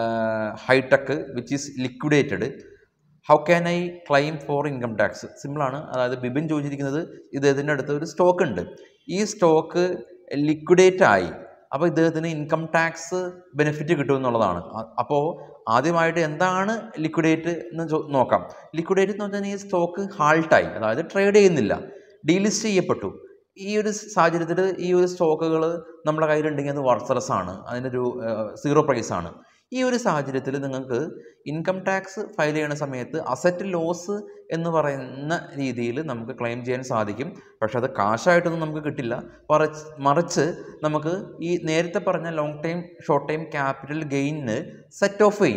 Hitech which is liquidated how can I claim for income tax സിമ്പിളാണ് അതായത് ബിബിൻ ചോദിച്ചിരിക്കുന്നത് ഇദ്ദേഹത്തിൻ്റെ അടുത്ത് ഒരു സ്റ്റോക്ക് ഉണ്ട് ഈ സ്റ്റോക്ക് ലിക്വിഡേറ്റ് ആയി അപ്പോൾ ഇദ്ദേഹത്തിന് ഇൻകം ടാക്സ് ബെനിഫിറ്റ് കിട്ടും എന്നുള്ളതാണ് അ- അപ്പോൾ ആദ്യമായിട്ട് എന്താണ് ലിക്വിഡേറ്റ് എന്ന് ചോ- നോക്കാം ലിക്വിഡേറ്റ് എന്ന് പറഞ്ഞാൽ ഈ സ്റ്റോക്ക് ഹാൾട്ടായി അതായത് ട്രേഡ് ചെയ്യുന്നില്ല ഡീലിസ്റ്റ് ചെയ്യപ്പെട്ടു ഈ ഒരു സാഹചര്യത്തിൽ ഈ ഒരു സ്റ്റോക്കുകൾ നമ്മുടെ കയ്യിലുണ്ടെങ്കിൽ അത് വർത്തലസ് ആണ് അതിനൊരു സീറോ പ്രൈസ് ആണ് ഈ ഒരു സാഹചര്യത്തിൽ നിങ്ങൾക്ക് ഇൻകം ടാക്സ് ഫയൽ ചെയ്യുന്ന സമയത്ത് അസറ്റ് ലോസ് എന്ന് പറയുന്ന രീതിയിൽ നമുക്ക് ക്ലെയിം ചെയ്യാൻ സാധിക്കും പക്ഷെ അത് കാശായിട്ടൊന്നും നമുക്ക് കിട്ടില്ല മറിച്ച് മറിച്ച് നമുക്ക് ഈ നേരത്തെ പറഞ്ഞ long time short time capital ഗെയിനിന് സെറ്റ് ഓഫ് ചെയ്യും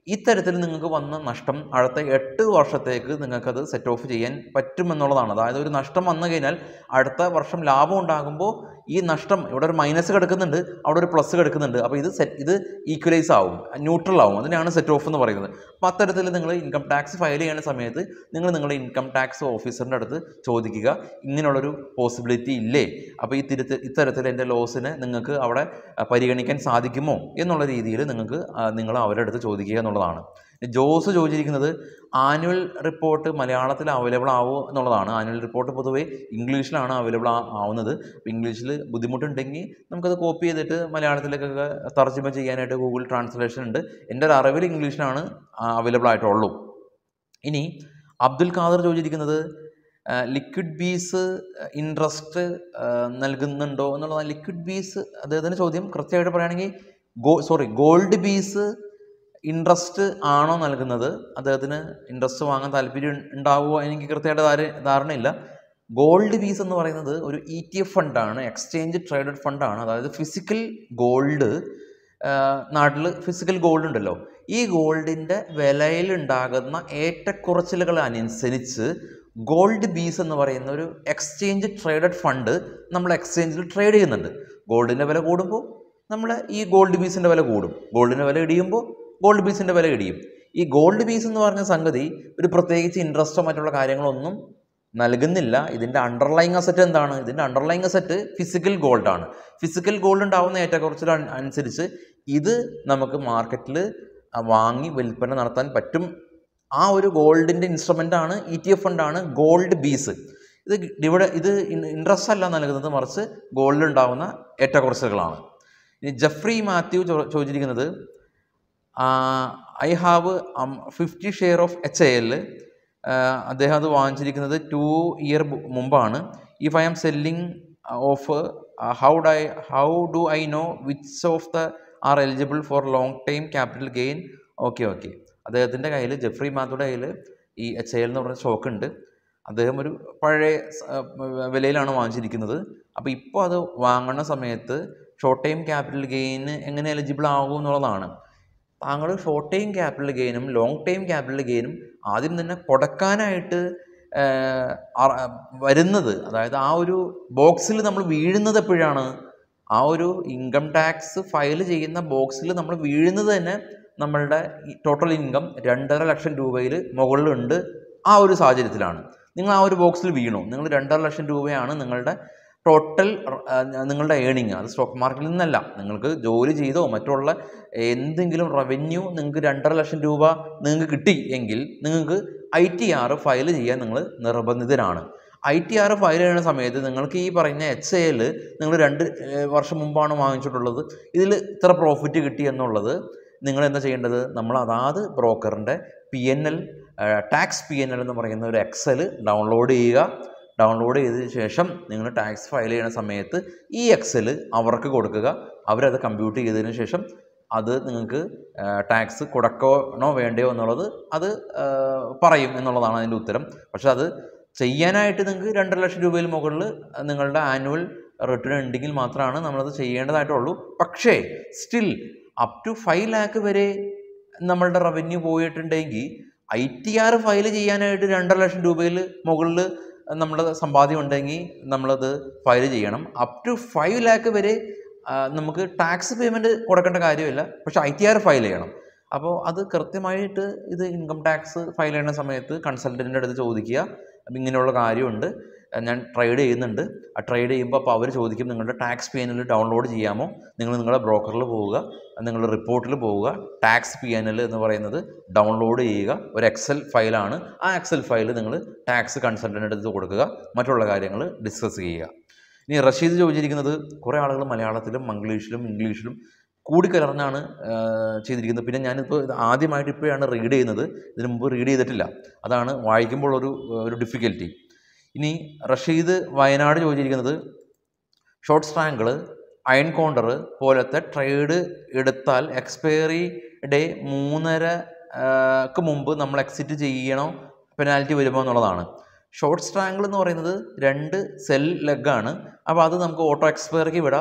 ഇത്തരത്തിൽ നിങ്ങൾക്ക് വന്ന നഷ്ടം അടുത്ത എട്ട് വർഷത്തേക്ക് നിങ്ങൾക്കത് സെറ്റ് ഓഫ് ചെയ്യാൻ പറ്റുമെന്നുള്ളതാണ് അതായത് ഒരു നഷ്ടം വന്നു കഴിഞ്ഞാൽ അടുത്ത വർഷം ലാഭം ഉണ്ടാകുമ്പോൾ ഈ നഷ്ടം ഇവിടെ ഒരു മൈനസ് കിടക്കുന്നുണ്ട് അവിടെ ഒരു പ്ലസ് കിടക്കുന്നുണ്ട് അപ്പോൾ ഇത് സെറ്റ് ഇത് ഈക്വലൈസ് ആവും ന്യൂട്രൽ ആവും അതിനാണ് സെറ്റ് ഓഫ് എന്ന് പറയുന്നത് അപ്പോൾ അത്തരത്തിൽ നിങ്ങൾ ഇൻകം ടാക്സ് ഫയൽ ചെയ്യുന്ന സമയത്ത് നിങ്ങൾ നിങ്ങളുടെ ഇൻകം ടാക്സ് ഓഫീസറിൻ്റെ അടുത്ത് ചോദിക്കുക ഇങ്ങനെയുള്ളൊരു പോസിബിലിറ്റി ഇല്ലേ അപ്പോൾ ഈ തിരുത്ത് ഇത്തരത്തിൽ എൻ്റെ ലോസിനെ നിങ്ങൾക്ക് അവിടെ ആ, പരിഗണിക്കാൻ സാധിക്കുമോ എന്നുള്ള രീതിയിൽ നിങ്ങൾക്ക് ആ, നിങ്ങൾ അവരുടെ അടുത്ത് ചോദിക്കുക എന്നുള്ളതാണ് ജോസ് ചോദിച്ചിരിക്കുന്നത് ആനുവൽ റിപ്പോർട്ട് മലയാളത്തിൽ അവൈലബിൾ ആവുമോ എന്നുള്ളതാണ് ആനുവൽ റിപ്പോർട്ട് പൊതുവേ ഇംഗ്ലീഷിലാണ് അവൈലബിൾ ആവുന്നത് അപ്പോൾ ഇംഗ്ലീഷിൽ ബുദ്ധിമുട്ടുണ്ടെങ്കിൽ നമുക്കത് കോപ്പി ചെയ്തിട്ട് മലയാളത്തിലേക്കൊക്കെ തർജ്ജമ ചെയ്യാനായിട്ട് ഗൂഗിൾ ട്രാൻസ്ലേഷൻ ഉണ്ട് എൻ്റെ ഒരു അറിവിൽ ഇംഗ്ലീഷിലാണ് അവൈലബിൾ ആയിട്ടുള്ളൂ ഇനി അബ്ദുൽ ഖാദർ ചോദിച്ചിരിക്കുന്നത് ലിക്വിഡ് ബീസ് ഇൻട്രസ്റ്റ് നൽകുന്നുണ്ടോ എന്നുള്ളതാണ് ലിക്വിഡ് ബീസ് അദ്ദേഹത്തിൻ്റെ ചോദ്യം കൃത്യമായിട്ട് പറയുകയാണെങ്കിൽ go sorry gold BeES interest ആണോ നൽകുന്നത് അദ്ദേഹത്തിന് ഇൻട്രസ്റ്റ് വാങ്ങാൻ താല്പര്യം ഉണ്ടാവുമോ എനിക്ക് കൃത്യമായിട്ട് ധാര ധാരണയില്ല ഗോൾഡ് ബീസ് എന്ന് പറയുന്നത് ഒരു ഇ ടി എഫ് ഫണ്ടാണ് എക്സ്ചേഞ്ച് ട്രേഡഡ് ഫണ്ടാണ് അതായത് ഫിസിക്കൽ ഗോൾഡ് നാട്ടിൽ ഫിസിക്കൽ ഗോൾഡ് ഉണ്ടല്ലോ ഈ ഗോൾഡിൻ്റെ വിലയിലുണ്ടാകുന്ന ഏറ്റക്കുറച്ചിലുകൾ അനുസരിച്ച് ഗോൾഡ് ബീസ് എന്ന് പറയുന്ന ഒരു എക്സ്ചേഞ്ച് ട്രേഡഡ് ഫണ്ട് നമ്മൾ എക്സ്ചേഞ്ചിൽ ട്രേഡ് ചെയ്യുന്നുണ്ട് ഗോൾഡിൻ്റെ വില കൂടുമ്പോൾ നമ്മൾ ഈ ഗോൾഡ് ബീസിൻ്റെ വില കൂടും ഗോൾഡിൻ്റെ വില ഇടിയുമ്പോൾ ഗോൾഡ് ബീസിൻ്റെ വില ഇടിയും ഈ ഗോൾഡ് ബീസ് എന്ന് പറഞ്ഞ സംഗതി ഒരു പ്രത്യേകിച്ച് ഇൻട്രസ്റ്റോ മറ്റുള്ള കാര്യങ്ങളൊന്നും നൽകുന്നില്ല ഇതിൻ്റെ അണ്ടർലൈങ് അസറ്റ് എന്താണ് ഇതിൻ്റെ അണ്ടർലൈങ് അസറ്റ് ഫിസിക്കൽ ഗോൾഡ് ആണ് ഫിസിക്കൽ ഗോൾഡ് ഉണ്ടാവുന്ന ഏറ്റക്കുറച്ചിൽ അൻ- അനുസരിച്ച് ഇത് നമുക്ക് മാർക്കറ്റിൽ വാങ്ങി വിൽപ്പന നടത്താൻ പറ്റും ആ ഒരു ഗോൾഡിൻ്റെ ഇൻസ്ട്രുമെൻ്റ് ആണ് ഇ ടി എഫ് ഫണ്ടാണ് ഗോൾഡ് ബീസ് ഇത് ഡിവിഡ ഇത് ഇൻട്രസ്റ്റ് അല്ല നൽകുന്നത് മറിച്ച് ഗോൾഡിൽ ഉണ്ടാകുന്ന ഏറ്റക്കുറച്ചിലുകളാണ് ഇനി ജഫ്രി മാത്യു ചോ- ചോദിച്ചിരിക്കുന്നത് I have fifty share of H A L അദ്ദേഹം അത് വാങ്ങിച്ചിരിക്കുന്നത് ടു ഇയർ മുമ്പാണ് if I am selling off how do how do I know which of the are eligible for long time capital gain okay okay അദ്ദേഹത്തിൻ്റെ കയ്യിൽ Jeffrey മാത്തുടെ കയ്യിൽ ഈ H L എന്ന് പറഞ്ഞ സ്റ്റോക്ക് ഉണ്ട് അദ്ദേഹം ഒരു പഴയ സ- ആ, വിലയിലാണ് വാങ്ങിച്ചിരിക്കുന്നത് അപ്പോൾ ഇപ്പോൾ അത് വാങ്ങുന്ന സമയത്ത് ഷോർട്ട് ടൈം ക്യാപിറ്റൽ ഗെയിന് എങ്ങനെ എലിജിബിൾ ആകും എന്നുള്ളതാണ് താങ്കൾ ഷോർട്ട് ടൈം ക്യാപിറ്റൽ ഗെയിനും ലോങ് ടൈം ക്യാപിറ്റൽ ഗെയിനും ആദ്യം തന്നെ കൊടുക്കാനായിട്ട് ഏഹ്, അറ- വരുന്നത് അതായത് ആ ഒരു ബോക്സിൽ നമ്മൾ വീഴുന്നത് എപ്പോഴാണ് ആ ഒരു ഇൻകം ടാക്സ് ഫയൽ ചെയ്യുന്ന ബോക്സിൽ നമ്മൾ വീഴുന്നത് തന്നെ നമ്മളുടെ ടോട്ടൽ ഇൻകം രണ്ടര ലക്ഷം രൂപയിൽ മുകളിലുണ്ട് ആ ഒരു സാഹചര്യത്തിലാണ് നിങ്ങൾ ആ ഒരു ബോക്സിൽ വീണു നിങ്ങൾ രണ്ടര ലക്ഷം രൂപയാണ് നിങ്ങളുടെ ടോട്ടൽ നിങ്ങളുടെ ഏണിങ് അത് സ്റ്റോക്ക് മാർക്കറ്റിൽ നിന്നല്ല നിങ്ങൾക്ക് ജോലി ചെയ്തോ മറ്റുള്ള എന്തെങ്കിലും റവന്യൂ നിങ്ങൾക്ക് രണ്ടര ലക്ഷം രൂപ നിങ്ങൾക്ക് കിട്ടി എങ്കിൽ നിങ്ങൾക്ക് ഐ ടി ആർ ഫയൽ ചെയ്യാൻ നിങ്ങൾ നിർബന്ധിതരാണ് ഐ ടി ആർ ഫയൽ ചെയ്യുന്ന സമയത്ത് നിങ്ങൾക്ക് ഈ പറഞ്ഞ എച്ച് എൽ നിങ്ങൾ രണ്ട് ഏഹ്, വർഷം മുമ്പാണ് വാങ്ങിച്ചിട്ടുള്ളത് ഇതിൽ ഇത്ര പ്രോഫിറ്റ് കിട്ടി എന്നുള്ളത് നിങ്ങൾ എന്താ ചെയ്യേണ്ടത് നമ്മൾ അതാത് ബ്രോക്കറിൻ്റെ P N L tax P N L എന്ന് പറയുന്ന ഒരു എക്സൽ ഡൗൺലോഡ് ചെയ്യുക ഡൗൺലോഡ് ചെയ്തതിന് ശേഷം നിങ്ങൾ ടാക്സ് ഫയൽ ചെയ്യുന്ന സമയത്ത് ഈ എക്സൽ അവർക്ക് കൊടുക്കുക അവരത് കമ്പ്യൂട്ട് ചെയ്തതിന് ശേഷം അത് നിങ്ങൾക്ക് ടാക്സ് കൊടുക്കണോ വേണ്ടയോ എന്നുള്ളത് അത് ആ, പറയും എന്നുള്ളതാണ് അതിൻ്റെ ഉത്തരം പക്ഷെ അത് ചെയ്യാനായിട്ട് നിങ്ങൾക്ക് രണ്ടര ലക്ഷം രൂപയിൽ മുകളിൽ നിങ്ങളുടെ ആനുവൽ റിട്ടേൺ ഉണ്ടെങ്കിൽ മാത്രമാണ് നമ്മളത് ചെയ്യേണ്ടതായിട്ടുള്ളൂ പക്ഷേ still up to five lakh വരെ നമ്മളുടെ റവന്യൂ പോയിട്ടുണ്ടെങ്കിൽ ഐ ടി ആർ ഫയൽ ചെയ്യാനായിട്ട് രണ്ടര ലക്ഷം രൂപയിൽ മുകളിൽ നമ്മുടെ സമ്പാദ്യം ഉണ്ടെങ്കിൽ നമ്മളത് ഫയൽ ചെയ്യണം അപ് ടു ഫൈവ് ലാക്ക് വരെ ആ, നമുക്ക് ടാക്സ് പേയ്മെൻറ്റ് കൊടുക്കേണ്ട കാര്യമില്ല പക്ഷെ ഐ ടി ആർ ഫയൽ ചെയ്യണം അപ്പോൾ അത് കൃത്യമായിട്ട് ഇത് ഇൻകം ടാക്സ് ഫയൽ ചെയ്യുന്ന സമയത്ത് കൺസൾട്ടൻറ്റിൻ്റെ അടുത്ത് ചോദിക്കുക അപ്പം ഇങ്ങനെയുള്ള കാര്യമുണ്ട് ഞാൻ ട്രേഡ് ചെയ്യുന്നുണ്ട് ആ ട്രേഡ് ചെയ്യുമ്പോൾ അപ്പോൾ അവർ ചോദിക്കും നിങ്ങളുടെ tax P N L download ചെയ്യാമോ നിങ്ങൾ നിങ്ങളുടെ ബ്രോക്കറിൽ പോവുക നിങ്ങളുടെ റിപ്പോർട്ടിൽ പോവുക ടാക്സ് പി എൻ എൽ എന്ന് പറയുന്നത് ഡൗൺലോഡ് ചെയ്യുക ഒരു എക്സൽ ഫയലാണ് ആ എക്സൽ ഫയൽ നിങ്ങൾ ടാക്സ് കൺസൾട്ടൻ്റ് അടുത്ത് കൊടുക്കുക മറ്റുള്ള കാര്യങ്ങൾ ഡിസ്കസ് ചെയ്യുക ഇനി റഷീദ് ചോദിച്ചിരിക്കുന്നത് കുറേ ആളുകൾ മലയാളത്തിലും മംഗ്ലീഷിലും ഇംഗ്ലീഷിലും കൂടിക്കലർന്നാണ് ആ, ചെയ്തിരിക്കുന്നത് പിന്നെ ഞാനിപ്പോൾ ഇത് ആദ്യമായിട്ട് ഇപ്പോഴാണ് റീഡ് ചെയ്യുന്നത് ഇതിന് മുമ്പ് റീഡ് ചെയ്തിട്ടില്ല അതാണ് വായിക്കുമ്പോൾ ഒരു ഒരു ഡിഫിക്കൽറ്റി ഇനി റഷീദ് വയനാട് ചോദിച്ചിരിക്കുന്നത് ഷോർട്ട് സ്ട്രാങ്കിൾ അയൺ കൗണ്ടർ പോലത്തെ ട്രേഡ് എടുത്താൽ എക്സ്പയറി ഡേ മൂന്നര ക്ക് മുമ്പ് നമ്മൾ എക്സിറ്റ് ചെയ്യണോ പെനാൽറ്റി വരുമോ എന്നുള്ളതാണ് ഷോർട്ട് സ്ട്രാങ്കിൾ എന്ന് പറയുന്നത് രണ്ട് സെൽ ലെഗാണ് അപ്പോൾ അത് നമുക്ക് ഓട്ടോ എക്സ്പയറിക്ക് വിടാം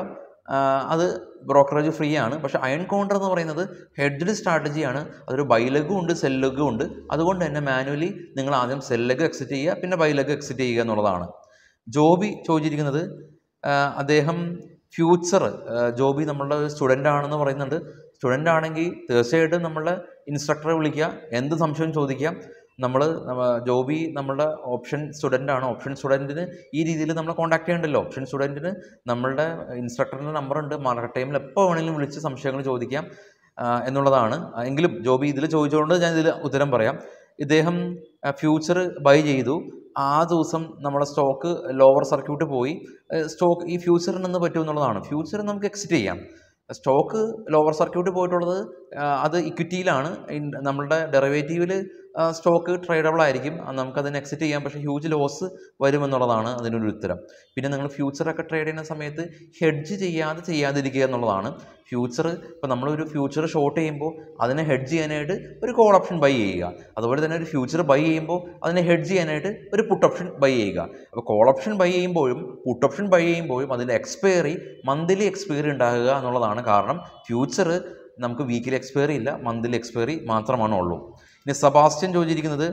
അത് ബ്രോക്കറേജ് ഫ്രീ ആണ് പക്ഷേ അയൺ കൗണ്ടർ എന്ന് പറയുന്നത് ഹെഡ്ഡ് സ്ട്രാറ്റജിയാണ് അതൊരു ബൈലഗും ഉണ്ട് സെല്ലഗും ഉണ്ട് അതുകൊണ്ട് തന്നെ മാനുവലി നിങ്ങൾ ആദ്യം സെല്ലഗ് എക്സിറ്റ് ചെയ്യുക പിന്നെ ബൈലഗ് എക്സിറ്റ് ചെയ്യുക എന്നുള്ളതാണ് ജോബി ചോദിച്ചിരിക്കുന്നത് ആ, അദ്ദേഹം ഫ്യൂച്ചർ ജോബി നമ്മളുടെ ഒരു സ്റ്റുഡൻ്റ് ആണെന്ന് പറയുന്നുണ്ട് സ്റ്റുഡൻ്റ് ആണെങ്കിൽ തീർച്ചയായിട്ടും നമ്മളുടെ ഇൻസ്ട്രക്ടറെ വിളിക്കുക എന്ത് സംശയവും ചോദിക്കാം നമ്മൾ ജോബി നമ്മളുടെ ഓപ്ഷൻ സ്റ്റുഡൻ്റ് ആണ് ഓപ്ഷൻ സ്റ്റുഡൻറ്റിന് ഈ രീതിയിൽ നമ്മളെ കോൺടാക്ട് ചെയ്യണ്ടല്ലോ ഓപ്ഷൻ സ്റ്റുഡൻറ്റിന് നമ്മളുടെ ഇൻസ്ട്രക്ടറിൻ്റെ നമ്പറുണ്ട് മാർക്കറ്റ് ടൈമിൽ എപ്പോൾ വേണമെങ്കിലും വിളിച്ച് സംശയങ്ങൾ ചോദിക്കാം ആ, എന്നുള്ളതാണ് ആ, എങ്കിലും ജോബി ഇതിൽ ചോദിച്ചുകൊണ്ട് ഞാൻ ഇതിൽ ഉത്തരം പറയാം ഇദ്ദേഹം ഫ്യൂച്ചർ ബൈ ചെയ്തു ആ ദിവസം നമ്മുടെ സ്റ്റോക്ക് ലോവർ സർക്യൂട്ട് പോയി സ്റ്റോക്ക് ഈ ഫ്യൂച്ചറിൽ നിന്ന് പറ്റും എന്നുള്ളതാണ് ഫ്യൂച്ചർ നമുക്ക് എക്സിറ്റ് ചെയ്യാം സ്റ്റോക്ക് ലോവർ സർക്യൂട്ട് പോയിട്ടുള്ളത് ആ, അത് ഇക്വിറ്റിയിലാണ് ഇൻ- നമ്മളുടെ ഡെറിവേറ്റീവിൽ സ്റ്റോക്ക് ട്രേഡബിൾ ആയിരിക്കും അത് നമുക്കതിന് എക്സിറ്റ് ചെയ്യാം പക്ഷേ ഹ്യൂജ് ലോസ് വരുമെന്നുള്ളതാണ് അതിനൊരു ഉത്തരം പിന്നെ നിങ്ങൾ ഫ്യൂച്ചറൊക്കെ ട്രേഡ് ചെയ്യുന്ന സമയത്ത് ഹെഡ്ജ് ചെയ്യാതെ ചെയ്യാതിരിക്കുക എന്നുള്ളതാണ് ഫ്യൂച്ചർ ഇപ്പോൾ നമ്മളൊരു ഫ്യൂച്ചർ ഷോർട്ട് ചെയ്യുമ്പോൾ അതിനെ ഹെഡ്ജ് ചെയ്യാനായിട്ട് ഒരു കോൾ ഓപ്ഷൻ ബൈ ചെയ്യുക അതുപോലെ തന്നെ ഒരു ഫ്യൂച്ചർ ബൈ ചെയ്യുമ്പോൾ അതിനെ ഹെഡ്ജ് ചെയ്യാനായിട്ട് ഒരു പുട്ട് ഓപ്ഷൻ ബൈ ചെയ്യുക അപ്പോൾ കോൾ ഓപ്ഷൻ ബൈ ചെയ്യുമ്പോഴും പുട്ട് ഓപ്ഷൻ ബൈ ചെയ്യുമ്പോഴും അതിൻ്റെ എക്സ്പയറി മന്ത്ലി എക്സ്പയറി ഉണ്ടാകുക എന്നുള്ളതാണ് കാരണം ഫ്യൂച്ചർ നമുക്ക് വീക്കിലി എക്സ്പയറി ഇല്ല മന്ത്ലി എക്സ്പയറി മാത്രമാണ് ഉള്ളൂ ഇനി സബാസ്റ്റ്യൻ ചോദിച്ചിരിക്കുന്നത്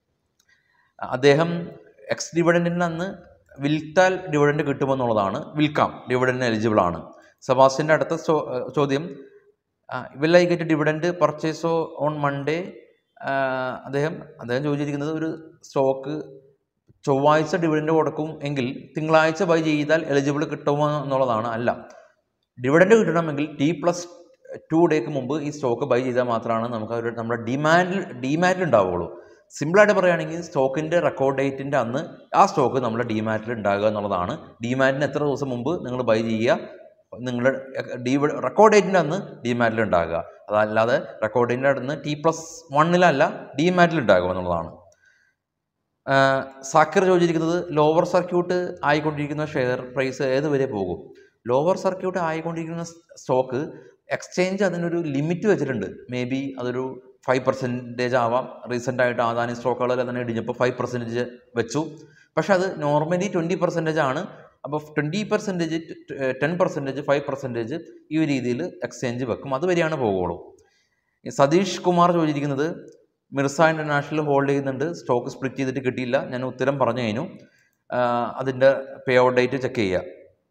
അദ്ദേഹം എക്സ് ഡിവിഡൻറ്റിന് അന്ന് വിൽത്താൽ ഡിവിഡൻറ്റ് കിട്ടുമെന്നുള്ളതാണ് വിൽക്കാം ഡിവിഡൻറ്റിന് എലിജിബിൾ ആണ് സബാസ്റ്റ്യൻ്റെ അടുത്ത ചോ- ചോദ്യം വിൽ ഐ ഗെറ്റ് ഡിവിഡൻറ്റ് പർച്ചേസോ ഓൺ മൺഡേ അദ്ദേഹം അദ്ദേഹം ചോദിച്ചിരിക്കുന്നത് ഒരു സ്റ്റോക്ക് ചൊവ്വാഴ്ച ഡിവിഡൻറ്റ് കൊടുക്കും എങ്കിൽ തിങ്കളാഴ്ച ബൈ ചെയ്താൽ എലിജിബിൾ കിട്ടുമോ എന്നുള്ളതാണ് അല്ല ഡിവിഡൻറ്റ് കിട്ടണമെങ്കിൽ ടി പ്ലസ് ടു ഡേക്ക് മുമ്പ് ഈ സ്റ്റോക്ക് ബൈ ചെയ്താൽ മാത്രമാണ് നമുക്ക് ഒരു നമ്മുടെ ഡിമാൻഡിൽ ഡിമാറ്റിൽ ഉണ്ടാവുകയുള്ളൂ സിമ്പിളായിട്ട് പറയുകയാണെങ്കിൽ സ്റ്റോക്കിൻ്റെ റെക്കോർഡ് ഡേറ്റിൻ്റെ അന്ന് ആ സ്റ്റോക്ക് നമ്മുടെ ഡിമാറ്റിൽ ഉണ്ടാകുക എന്നുള്ളതാണ് ഡിമാറ്റിന് എത്ര ദിവസം മുമ്പ് നിങ്ങൾ ബൈ ചെയ്യുക നിങ്ങളുടെ ഡി റെക്കോർഡ് ഡേറ്റിൻ്റെ അന്ന് ഡിമാറ്റിൽ ഉണ്ടാകുക അതല്ലാതെ റെക്കോർഡ് ഡേറ്റിൻ്റെ അന്ന് ടി പ്ലസ് വണ്ണിലല്ല ഡിമാറ്റിൽ ഉണ്ടാകുക എന്നുള്ളതാണ് ആഹ് സാക്കിർ ചോദിച്ചിരിക്കുന്നത് ലോവർ സർക്യൂട്ട് ആയിക്കൊണ്ടിരിക്കുന്ന ഷെയർ പ്രൈസ് ഏത് വരെ പോകും ലോവർ സർക്യൂട്ട് ആയിക്കൊണ്ടിരിക്കുന്ന സ്റ്റോക്ക് എക്സ്ചേഞ്ച് അതിനൊരു ലിമിറ്റ് വെച്ചിട്ടുണ്ട് മേ ബി അതൊരു ഫൈവ് പെർസെൻറ്റേജ് ആവാം റീസെൻ്റ് ആയിട്ട് ആദാനി സ്റ്റോക്കുകളെല്ലാം തന്നെ ഇടിഞ്ഞപ്പോൾ ഫൈവ് പെർസെൻറ്റേജ് വെച്ചു പക്ഷേ അത് നോർമലി ട്വൻറ്റി പെർസെൻറ്റേജ് ആണ് അപ്പോൾ twenty percentage ten percentage five percentage ഈ ഒരു രീതിയിൽ എക്സ്ചേഞ്ച് വെക്കും അതുവരെയാണ് പോകുള്ളൂ ഈ സതീഷ് കുമാർ ചോദിച്ചിരിക്കുന്നത് മിർസ ഇൻ്റർനാഷണൽ ഹോൾഡ് ചെയ്യുന്നുണ്ട് സ്റ്റോക്ക് സ്പ്ലിറ്റ് ചെയ്തിട്ട് കിട്ടിയില്ല ഞാൻ ഉത്തരം പറഞ്ഞു കഴിഞ്ഞു ആഹ് അതിൻ്റെ പേ ഔട്ട് ഡേറ്റ് ചെക്ക് ചെയ്യുക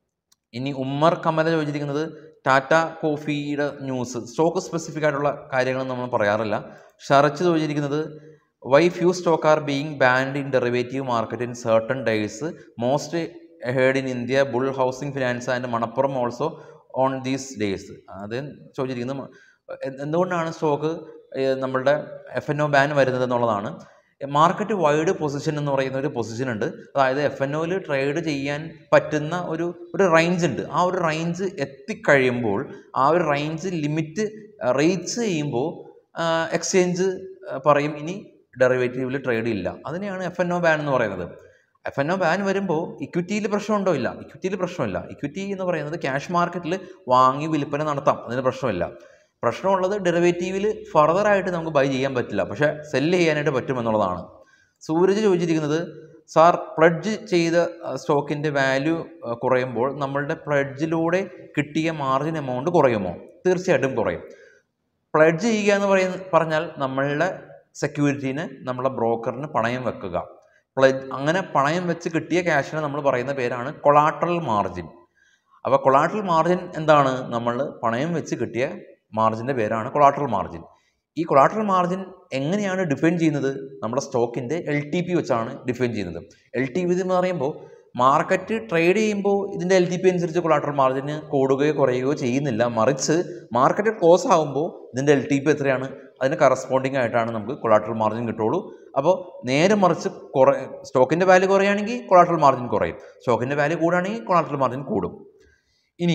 ഇനി ഉമ്മർ കമല ചോദിച്ചിരിക്കുന്നത് ടാറ്റ കോഫിയുടെ ന്യൂസ് സ്റ്റോക്ക് സ്പെസിഫിക് ആയിട്ടുള്ള കാര്യങ്ങൾ നമ്മൾ പറയാറില്ല ഷറച്ച് ചോദിച്ചിരിക്കുന്നത് why few stock are being band in derivative market in certain days most heard in India bull housing finance and Manappuram also on these days അത് ചോദിച്ചിരിക്കുന്നത് മ- എ- എന്തുകൊണ്ടാണ് സ്റ്റോക്ക് നമ്മളുടെ എഫ് എൻ ഒ ബാൻ വരുന്നത് എന്നുള്ളതാണ് മാർക്കറ്റ് വൈഡ് പൊസിഷൻ എന്ന് പറയുന്ന ഒരു പൊസിഷൻ ഉണ്ട് അതായത് എഫ് എൻ ഒയിൽ ട്രേഡ് ചെയ്യാൻ പറ്റുന്ന ഒരു ഒരു റേഞ്ച് ഉണ്ട് ആ ഒരു റേഞ്ച് എത്തിക്കഴിയുമ്പോൾ ആ ഒരു റേഞ്ച് ലിമിറ്റ് റീച്ച് ചെയ്യുമ്പോൾ എക്സ്ചേഞ്ച് പറയും ഇനി ഡെറിവേറ്റീവിൽ ട്രേഡ് ഇല്ല അതിനെയാണ് എഫ് എൻ ഒ ബാൻ എന്ന് പറയുന്നത് എഫ് എൻ ഒ ബാൻ വരുമ്പോൾ ഇക്വിറ്റിയിൽ പ്രശ്നമുണ്ടോ ഇല്ല ഇക്വിറ്റിയിൽ പ്രശ്നമില്ല ഇക്വിറ്റി എന്ന് പറയുന്നത് ക്യാഷ് മാർക്കറ്റിൽ വാങ്ങി വിൽപ്പന നടത്താം അതിന് പ്രശ്നമില്ല പ്രശ്നമുള്ളത് ഡെറിവേറ്റീവിൽ ഫർദറായിട്ട് നമുക്ക് ബൈ ചെയ്യാൻ പറ്റില്ല പക്ഷേ സെല്ല് ചെയ്യാനായിട്ട് പറ്റുമെന്നുള്ളതാണ് സൂരജ് ചോദിച്ചിരിക്കുന്നത് സാർ പ്ലഡ്ജ് ചെയ്ത സ്റ്റോക്കിൻ്റെ വാല്യൂ കുറയുമ്പോൾ നമ്മളുടെ പ്ലഡ്ജിലൂടെ കിട്ടിയ മാർജിൻ എമൗണ്ട് കുറയുമോ തീർച്ചയായിട്ടും കുറയും പ്ലഡ്ജ് ചെയ്യുക എന്ന് പറയുന്ന പറഞ്ഞാൽ നമ്മളുടെ സെക്യൂരിറ്റീനെ നമ്മളെ ബ്രോക്കറിന് പണയം വെക്കുക പ്ലഡ് അങ്ങനെ പണയം വെച്ച് കിട്ടിയ ക്യാഷിനെ നമ്മൾ പറയുന്ന പേരാണ് കൊളാട്രൽ മാർജിൻ അപ്പോൾ കൊളാട്രൽ മാർജിൻ എന്താണ് നമ്മൾ പണയം വെച്ച് കിട്ടിയ മാർജിൻ്റെ പേരാണ് കൊളാട്രൽ മാർജിൻ ഈ കൊളാട്രൽ മാർജിൻ എങ്ങനെയാണ് ഡിഫൈൻ ചെയ്യുന്നത് നമ്മുടെ സ്റ്റോക്കിൻ്റെ എൽ ടി പി വെച്ചാണ് ഡിഫൈൻ ചെയ്യുന്നത് എൽ ടി പി എന്ന് പറയുമ്പോൾ മാർക്കറ്റ് ട്രേഡ് ചെയ്യുമ്പോൾ ഇതിൻ്റെ എൽ ടി പി അനുസരിച്ച് കൊളാട്രൽ മാർജിന് കൂടുകയോ കുറയുകയോ ചെയ്യുന്നില്ല മറിച്ച് മാർക്കറ്റ് ക്ലോസ് ആകുമ്പോൾ ഇതിൻ്റെ എൽ ടി പി എത്രയാണ് അതിന് കറസ്പോണ്ടിങ് ആയിട്ടാണ് നമുക്ക് കൊളാട്രൽ മാർജിൻ കിട്ടുള്ളൂ അപ്പോൾ നേരെ മറിച്ച് കുറ സ്റ്റോക്കിൻ്റെ വാല്യൂ കുറയുകയാണെങ്കിൽ കൊളാട്രൽ മാർജിൻ കുറയും സ്റ്റോക്കിൻ്റെ വാല്യൂ കൂടുകയാണെങ്കിൽ കൊളാട്രൽ മാർജിൻ കൂടും ഇനി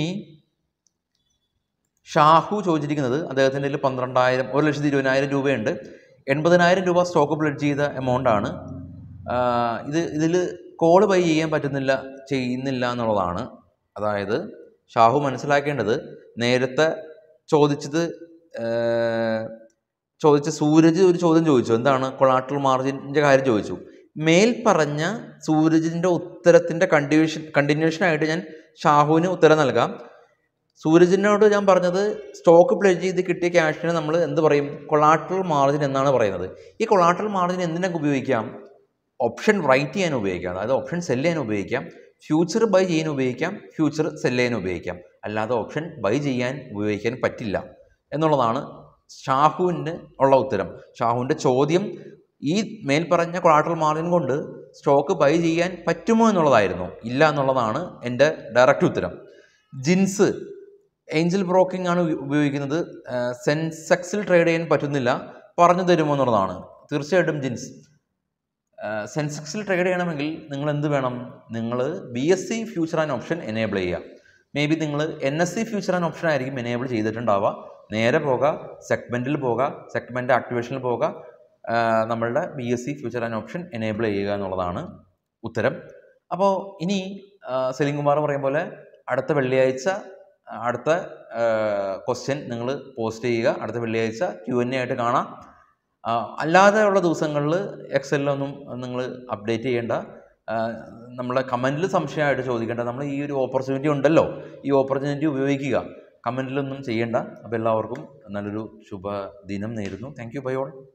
ഷാഹു ചോദിച്ചിരിക്കുന്നത് അദ്ദേഹത്തിൻ്റെ കയ്യിൽ പന്ത്രണ്ടായിരം ഒരു ലക്ഷത്തി ഇരുപതിനായിരം രൂപയുണ്ട് എൺപതിനായിരം രൂപ സ്റ്റോക്ക് പ്ലഡ് ചെയ്ത എമൗണ്ട് ആണ് ആഹ് ഇത് ഇതിൽ കോൾ ബൈ ചെയ്യാൻ പറ്റുന്നില്ല ചെയ്യുന്നില്ല എന്നുള്ളതാണ് അതായത് ഷാഹു മനസ്സിലാക്കേണ്ടത് നേരത്തെ ചോദിച്ചത് ആഹ് ചോദിച്ച സൂരജ് ഒരു ചോദ്യം ചോദിച്ചു എന്താണ് കൊളാട്രൽ മാർജിൻ്റെ കാര്യം ചോദിച്ചു മേൽ പറഞ്ഞ സൂരജിൻ്റെ ഉത്തരത്തിൻ്റെ കണ്ടിന്യൂഷൻ കണ്ടിന്യൂഷനായിട്ട് ഞാൻ ഷാഹുവിന് ഉത്തരം നൽകാം സൂരജിനോട് ഞാൻ പറഞ്ഞത് സ്റ്റോക്ക് പ്ലേസ് ചെയ്ത് കിട്ടിയ ക്യാഷിന് നമ്മൾ എന്ത് പറയും കൊളാട്രൽ മാർജിൻ എന്നാണ് പറയുന്നത് ഈ കൊളാട്രൽ മാർജിൻ എന്തിനൊക്കെ ഉപയോഗിക്കാം ഓപ്ഷൻ റൈറ്റ് ചെയ്യാൻ ഉപയോഗിക്കാം അതായത് ഓപ്ഷൻ സെല് ചെയ്യാൻ ഉപയോഗിക്കാം ഫ്യൂച്ചർ ബൈ ചെയ്യാൻ ഉപയോഗിക്കാം ഫ്യൂച്ചർ സെല് ചെയ്യാൻ ഉപയോഗിക്കാം അല്ലാതെ ഓപ്ഷൻ ബൈ ചെയ്യാൻ ഉപയോഗിക്കാൻ പറ്റില്ല എന്നുള്ളതാണ് ഷാഹുവിന് ഉള്ള ഉത്തരം ഷാഹുവിൻ്റെ ചോദ്യം ഈ മേൽ പറഞ്ഞ കൊളാട്രൽ മാർജിൻ കൊണ്ട് സ്റ്റോക്ക് ബൈ ചെയ്യാൻ പറ്റുമോ എന്നുള്ളതായിരുന്നു ഇല്ല എന്നുള്ളതാണ് എൻ്റെ ഡയറക്റ്റ് ഉത്തരം ജിൻസ് ഏഞ്ചൽ ബ്രോക്കിംഗ് ആണ് ഉപ- ഉപയോഗിക്കുന്നത് സെൻസെക്സിൽ ട്രേഡ് ചെയ്യാൻ പറ്റുന്നില്ല പറഞ്ഞു തരുമോ എന്നുള്ളതാണ് തീർച്ചയായിട്ടും ജിൻസ് സെൻസെക്സിൽ ട്രേഡ് ചെയ്യണമെങ്കിൽ നിങ്ങൾ എന്ത് വേണം നിങ്ങൾ B S C future and option enable ചെയ്യുക മേ ബി നിങ്ങൾ N S C future and option ആയിരിക്കും എനേബിൾ ചെയ്തിട്ടുണ്ടാവുക നേരെ പോകുക സെഗ്മെൻറ്റിൽ പോകുക സെഗ്മെൻറ്റ് ആക്ടിവേഷനിൽ പോകുക ആ, നമ്മളുടെ B S C future and option enable ചെയ്യുക എന്നുള്ളതാണ് ഉത്തരം അപ്പോൾ ഇനി ആ, സെലിം കുമാർ പറയും പോലെ അടുത്ത വെള്ളിയാഴ്ച ആ, അടുത്ത ക്വസ്റ്റ്യൻ നിങ്ങൾ പോസ്റ്റ് ചെയ്യുക അടുത്ത വെള്ളിയാഴ്ച ക്യു എൻ എ ആയിട്ട് കാണാം ആ, അല്ലാതെ ഉള്ള ദിവസങ്ങളിൽ എക്സലിലൊന്നും നിങ്ങൾ അപ്ഡേറ്റ് ചെയ്യേണ്ട ആ, നമ്മളെ കമൻറ്റിൽ സംശയമായിട്ട് ചോദിക്കേണ്ട നമ്മൾ ഈ ഒരു ഓപ്പർച്യൂണിറ്റി ഉണ്ടല്ലോ ഈ ഓപ്പർച്യൂണിറ്റി ഉപയോഗിക്കുക കമൻറ്റിലൊന്നും ചെയ്യേണ്ട അപ്പോൾ എല്ലാവർക്കും നല്ലൊരു ശുഭദിനം നേരുന്നു താങ്ക് യു ബൈ ഓൾ